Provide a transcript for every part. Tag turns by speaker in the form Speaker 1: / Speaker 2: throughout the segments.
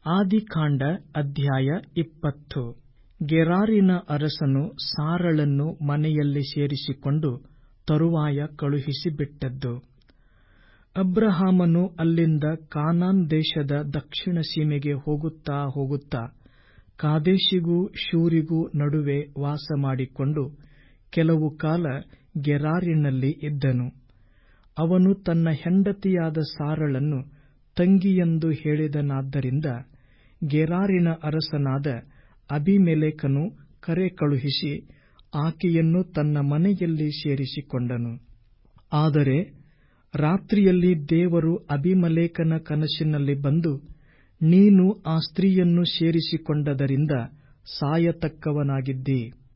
Speaker 1: ಆದಿಕಾಂಡ ಅಧ್ಯಾಯ ಇಪ್ಪತ್ತು ಗೆರಾರಿನ ಅರಸನು ಸಾರಳನ್ನು ಮನೆಯಲ್ಲಿ ಸೇರಿಸಿಕೊಂಡು ತರುವಾಯ ಕಳುಹಿಸಿಬಿಟ್ಟದ್ದು ಅಬ್ರಹಾಮನು ಅಲ್ಲಿಂದ ಕಾನಾನ್ ದೇಶದ ದಕ್ಷಿಣ ಸೀಮೆಗೆ ಹೋಗುತ್ತಾ ಹೋಗುತ್ತಾ ಕಾದೇಶಿಗೂ ಶೂರಿಗೂ ನಡುವೆ ವಾಸಮಾಡಿಕೊಂಡು ಕೆಲವು ಕಾಲ ಗೆರಾರಿನಲ್ಲಿ ಇದ್ದನು ಅವನು ತನ್ನ ಹೆಂಡತಿಯಾದ ಸಾರಳನ್ನು ತಂಗಿಯೆಂದು ಹೇಳಿದನಾದ್ದರಿಂದ ಗೆರಾರಿನ ಅರಸನಾದ ಅಬೀಮೆಲೆಕನು ಕರೆ ಕಳುಹಿಸಿ ಆಕೆಯನ್ನು ತನ್ನ ಮನೆಯಲ್ಲಿ ಸೇರಿಸಿಕೊಂಡನು ಆದರೆ ರಾತ್ರಿಯಲ್ಲಿ ದೇವರು ಅಬೀಮೆಲೆಕನ ಕನಸಿನಲ್ಲಿ ಬಂದು ನೀನು ಆ ಸ್ತ್ರೀಯನ್ನು ಸೇರಿಸಿಕೊಂಡದರಿಂದ ಸಾಯತಕ್ಕವನಾಗಿದ್ದೀ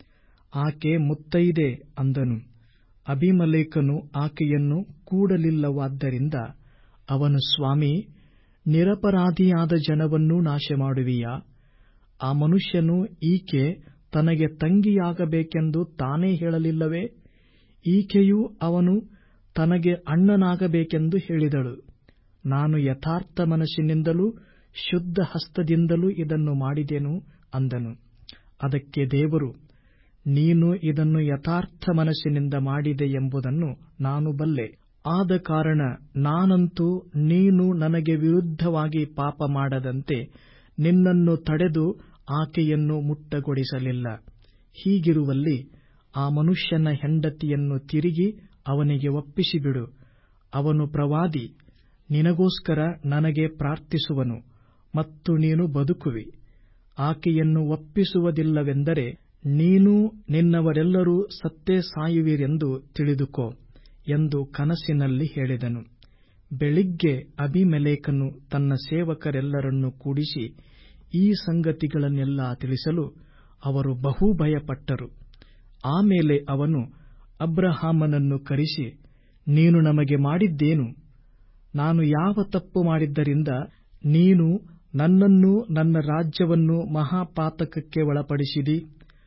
Speaker 1: ಆಕೆ ಮುತ್ತೈದೆ ಅಂದನು ಅಬೀಮೆಲೆಕನು ಆಕೆಯನ್ನು ಕೂಡಲಿಲ್ಲವಾದ್ದರಿಂದ ಅವನು ಸ್ವಾಮಿ ನಿರಪರಾಧಿಯಾದ ಜನವನ್ನೂ ನಾಶಮಾಡುವಿಯಾ ಆ ಮನುಷ್ಯನು ಈಕೆ ತನಗೆ ತಂಗಿಯಾಗಬೇಕೆಂದು ತಾನೇ ಹೇಳಲಿಲ್ಲವೇ ಈಕೆಯೂ ಅವನು ತನಗೆ ಅಣ್ಣನಾಗಬೇಕೆಂದು ಹೇಳಿದಳು ನಾನು ಯಥಾರ್ಥ ಮನಸ್ಸಿನಿಂದಲೂ ಶುದ್ಧ ಹಸ್ತದಿಂದಲೂ ಇದನ್ನು ಮಾಡಿದೆನು ಅಂದನು ಅದಕ್ಕೆ ದೇವರು ನೀನು ಇದನ್ನು ಯಥಾರ್ಥ ಮನಸ್ಸಿನಿಂದ ಮಾಡಿದೆ ಎಂಬುದನ್ನು ನಾನು ಬಲ್ಲೆ ಆದ ಕಾರಣ ನಾನಂತೂ ನೀನು ನನಗೆ ವಿರುದ್ಧವಾಗಿ ಪಾಪ ಮಾಡದಂತೆ ನಿನ್ನನ್ನು ತಡೆದು ಆಕೆಯನ್ನು ಮುಟ್ಟಗೊಡಿಸಲಿಲ್ಲ ಹೀಗಿರುವಲ್ಲಿ ಆ ಮನುಷ್ಯನ ಹೆಂಡತಿಯನ್ನು ತಿರುಗಿ ಅವನಿಗೆ ಒಪ್ಪಿಸಿಬಿಡು ಅವನು ಪ್ರವಾದಿ ನಿನಗೋಸ್ಕರ ನನಗೆ ಪ್ರಾರ್ಥಿಸುವನು ಮತ್ತು ನೀನು ಬದುಕುವಿ ಆಕೆಯನ್ನು ಒಪ್ಪಿಸುವುದಿಲ್ಲವೆಂದರೆ ನೀನೂ ನಿನ್ನವರೆಲ್ಲರೂ ಸತ್ತೇ ಸಾಯುವಿರೆಂದು ತಿಳಿದುಕೋ ಎಂದು ಕನಸಿನಲ್ಲಿ ಹೇಳಿದನು ಬೆಳಿಗ್ಗೆ ಅಬೀಮೆಲೆಕನು ತನ್ನ ಸೇವಕರೆಲ್ಲರನ್ನು ಕೂಡಿಸಿ ಈ ಸಂಗತಿಗಳನ್ನೆಲ್ಲ ತಿಳಿಸಲು ಅವರು ಬಹು ಭಯಪಟ್ಟರು ಆಮೇಲೆ ಅವನು ಅಬ್ರಹಾಮನನ್ನು ಕರೆಸಿ ನೀನು ನಮಗೆ ಮಾಡಿದ್ದೇನು ನಾನು ಯಾವ ತಪ್ಪು ಮಾಡಿದ್ದರಿಂದ ನೀನು ನನ್ನನ್ನೂ ನನ್ನ ರಾಜ್ಯವನ್ನು ಮಹಾಪಾತಕಕ್ಕೆ ಒಳಪಡಿಸಿದಿ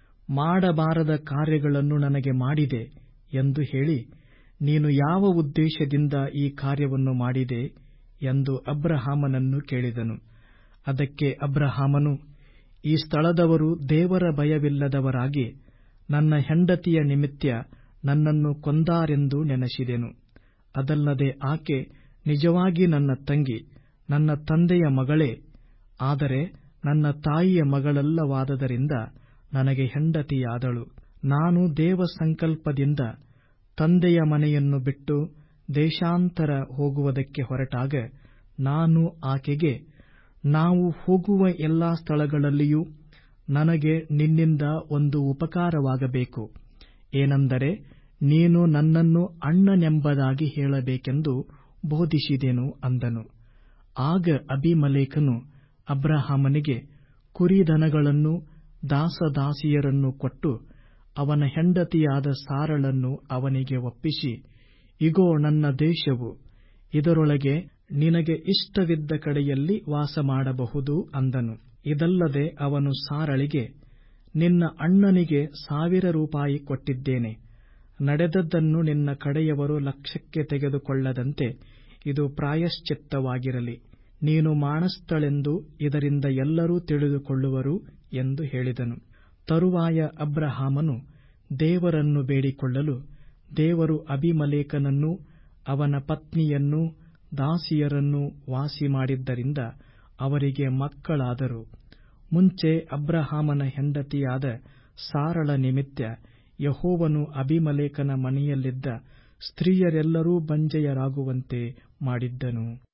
Speaker 1: ಮಾಡಬಾರದ ಕಾರ್ಯಗಳನ್ನು ನನಗೆ ಮಾಡಿದೆ ಎಂದು ಹೇಳಿ ನೀನು ಯಾವ ಉದ್ದೇಶದಿಂದ ಈ ಕಾರ್ಯವನ್ನು ಮಾಡಿದೆ ಎಂದು ಅಬ್ರಹಾಮನನ್ನು ಕೇಳಿದನು ಅದಕ್ಕೆ ಅಬ್ರಹಾಮನು ಈ ಸ್ಥಳದವರು ದೇವರ ಭಯವಿಲ್ಲದವರಾಗಿ ನನ್ನ ಹೆಂಡತಿಯ ನಿಮಿತ್ತ ನನ್ನನ್ನು ಕೊಂದಾರೆಂದು ನೆನೆಸಿದೆನು ಅದಲ್ಲದೆ ಆಕೆ ನಿಜವಾಗಿ ನನ್ನ ತಂಗಿ ನನ್ನ ತಂದೆಯ ಮಗಳೇ ಆದರೆ ನನ್ನ ತಾಯಿಯ ಮಗಳಲ್ಲವಾದದರಿಂದ ನನಗೆ ಹೆಂಡತಿಯಾದಳು ನಾನು ದೇವ ಸಂಕಲ್ಪದಿಂದ ತಂದೆಯ ಮನೆಯನ್ನು ಬಿಟ್ಟು ದೇಶಾಂತರ ಹೋಗುವುದಕ್ಕೆ ಹೊರಟಾಗ ನಾನು ಆಕೆಗೆ ನಾವು ಹೋಗುವ ಎಲ್ಲಾ ಸ್ಥಳಗಳಲ್ಲಿಯೂ ನನಗೆ ನಿನ್ನಿಂದ ಒಂದು ಉಪಕಾರವಾಗಬೇಕು ಏನೆಂದರೆ ನೀನು ನನ್ನನ್ನು ಅಣ್ಣನೆಂಬುದಾಗಿ ಹೇಳಬೇಕೆಂದು ಬೋಧಿಸಿದೆನು ಅಂದನು ಆಗ ಅಬೀಮಲೇಕನು ಅಬ್ರಹಾಮನಿಗೆ ಕುರಿದನಗಳನ್ನು ದಾಸದಾಸಿಯರನ್ನು ಕೊಟ್ಟು ಅವನ ಹೆಂಡತಿಯಾದ ಸಾರಳನ್ನು ಅವನಿಗೆ ಒಪ್ಪಿಸಿ ಇಗೋ ನನ್ನ ದೇಶವು ಇದರೊಳಗೆ ನಿನಗೆ ಇಷ್ಟವಿದ್ದ ಕಡೆಯಲ್ಲಿ ವಾಸಮಾಡಬಹುದು ಅಂದನು ಇದಲ್ಲದೆ ಅವನು ಸಾರಳಿಗೆ ನಿನ್ನ ಅಣ್ಣನಿಗೆ ಸಾವಿರ ರೂಪಾಯಿ ಕೊಟ್ಟಿದ್ದೇನೆ ನಡೆದದ್ದನ್ನು ನಿನ್ನ ಕಡೆಯವರು ಲಕ್ಷ್ಯಕ್ಕೆ ತೆಗೆದುಕೊಳ್ಳದಂತೆ ಇದು ಪ್ರಾಯಶ್ಚಿತ್ತವಾಗಿರಲಿ ನೀನು ಮಾನಸ್ಥಳೆಂದು ಇದರಿಂದ ಎಲ್ಲರೂ ತಿಳಿದುಕೊಳ್ಳುವರು ಎಂದು ಹೇಳಿದನು ತರುವಾಯ ಅಬ್ರಹಾಮನು ದೇವರನ್ನು ಬೇಡಿಕೊಳ್ಳಲು ದೇವರು ಅಬಿಮಲೇಕನನ್ನೂ ಅವನ ಪತ್ನಿಯನ್ನೂ ದಾಸಿಯರನ್ನು ವಾಸಿ ಮಾಡಿದ್ದರಿಂದ ಅವರಿಗೆ ಮಕ್ಕಳಾದರು ಮುಂಚೆ ಅಬ್ರಹಾಮನ ಹೆಂಡತಿಯಾದ ಸಾರಳ ನಿಮಿತ್ತ ಯಹೋವನು ಅಬಿಮಲೇಕನ ಮನೆಯಲ್ಲಿದ್ದ ಸ್ತ್ರೀಯರೆಲ್ಲರೂ ಬಂಜೆಯರಾಗುವಂತೆ ಮಾಡಿದ್ದನು